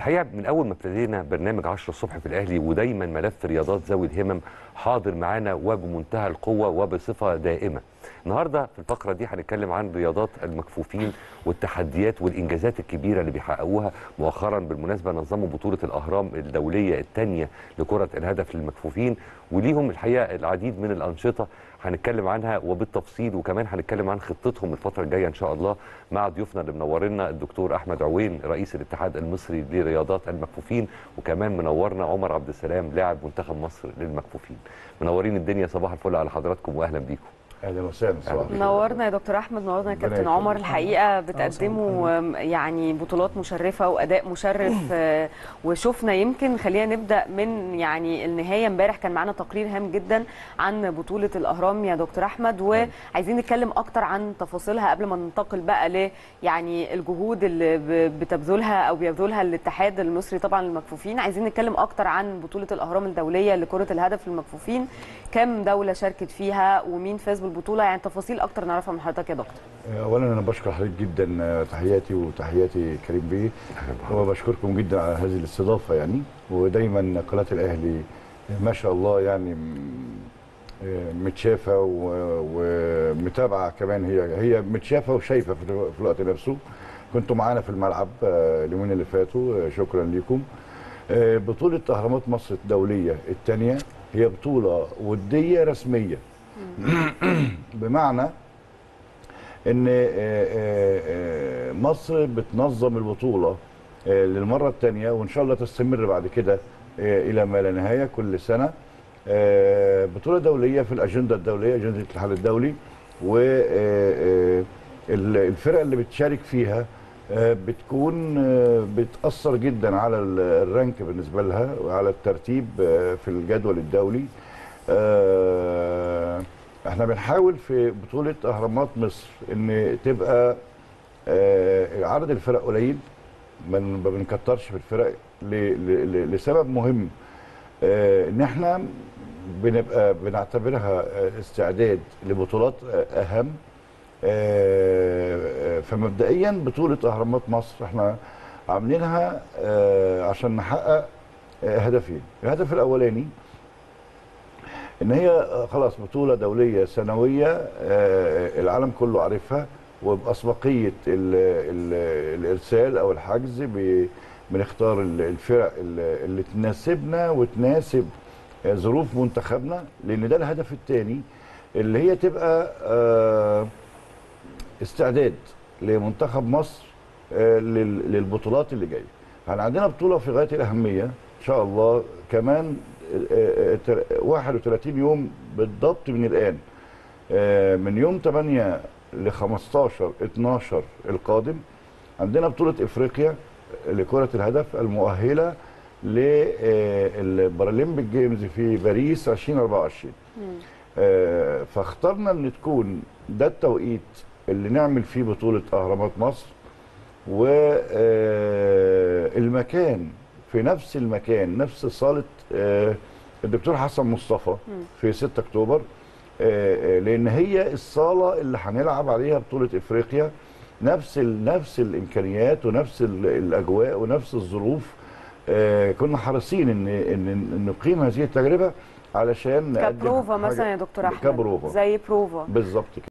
الحقيقه من اول ما ابتدينا برنامج 10 الصبح في الاهلي ودايما ملف رياضات ذوي الهمم حاضر معانا وبمنتهى القوه وبصفه دائمه. النهارده في الفقره دي هنتكلم عن رياضات المكفوفين والتحديات والانجازات الكبيره اللي بيحققوها مؤخرا بالمناسبه نظموا بطوله الاهرام الدوليه الثانيه لكره الهدف للمكفوفين وليهم الحقيقه العديد من الانشطه هنتكلم عنها وبالتفصيل وكمان هنتكلم عن خطتهم الفتره الجايه ان شاء الله مع ضيوفنا اللي منورنا الدكتور احمد عوين رئيس الاتحاد المصري لرياضات المكفوفين وكمان منورنا عمر عبد السلام لاعب منتخب مصر للمكفوفين منورين الدنيا صباح الفل على حضراتكم واهلا بيكم اهلا وسهلا صباح الخير. نورنا يا دكتور احمد نورنا يا ربنا كابتن يخليك. عمر الحقيقه بتقدموا آم، يعني بطولات مشرفه واداء مشرف آه، وشفنا يمكن خلينا نبدا من يعني النهايه امبارح كان معانا تقرير هام جدا عن بطوله الاهرام يا دكتور احمد وعايزين نتكلم اكتر عن تفاصيلها قبل ما ننتقل بقى ل يعني الجهود اللي ب- بتبذلها او بيبذلها الاتحاد المصري طبعا للمكفوفين عايزين نتكلم اكتر عن بطوله الاهرام الدوليه لكره الهدف للمكفوفين كام دوله شاركت فيها ومين فاز بالبطوله يعني تفاصيل اكتر نعرفها من حضرتك يا دكتور اولا انا بشكر حضرتك جدا آه، تحياتي وتحياتي كريم بيه وبشكركم جدا على هذه الاستضافه يعني ودايما قناه الاهلي ما شاء الله يعني م- آه، متشافه و- ومتابعه كمان هي هي متشافه وشايفه في الو- في الوقت نفسه كنتوا معانا في الملعب آه، اليومين اللي فاتوا آه، شكرا لكم آه، بطوله اهرامات مصر الدوليه الثانيه هي بطوله وديه رسميه بمعنى ان آه، آه، آه، مصر بتنظم البطوله آه، للمره الثانيه وان شاء الله تستمر بعد كده آه، الى ما لا نهايه كل سنه آه، بطوله دوليه في الاجنده الدوليه اجنده الاتحاد الدولي والفرق اللي بتشارك فيها آه، بتكون آه، بتاثر جدا على ال- الرانك بالنسبه لها وعلى الترتيب آه، في الجدول الدولي آه، احنا بنحاول في بطوله اهرامات مصر ان تبقى آه، عدد الفرق قليل ما ما بنكترش في الفرق ل- ل- ل- لسبب مهم آه، ان احنا بنبقى بنعتبرها آه، استعداد لبطولات آه، اهم آه، فمبدئيا بطوله اهرامات مصر احنا عاملينها آه، عشان نحقق آه، هدفين الهدف الاولاني ان هي آه، خلاص بطوله دوليه سنويه آه، العالم كله عارفها وباسبقيه ال ال الارسال او الحجز ب- بنختار ال- الفرق ال- اللي تناسبنا وتناسب آه، ظروف منتخبنا لان ده الهدف الثاني اللي هي تبقى آه، استعداد لمنتخب مصر آه، لل- للبطولات اللي جايه احنا عندنا بطوله في غايه الاهميه ان شاء الله كمان آه، آه، تل- 31 يوم بالضبط من الان آه، من يوم 8 ل 15 12 القادم عندنا بطوله افريقيا لكره الهدف المؤهله للبارالمبيك جيمز في باريس 2024 آه، فاخترنا ان تكون ده التوقيت اللي نعمل فيه بطوله اهرامات مصر والمكان في نفس المكان نفس صاله آه، الدكتور حسن مصطفى في 6 اكتوبر آه، آه، لان هي الصاله اللي هنلعب عليها بطوله افريقيا نفس ال- نفس الامكانيات ونفس ال- الاجواء ونفس الظروف آه، كنا حريصين ان ان إن نقيم هذه التجربه علشان نقدم كبروفا حاجة- مثلا يا دكتور احمد كبروفا زي بروفا بالظبط كده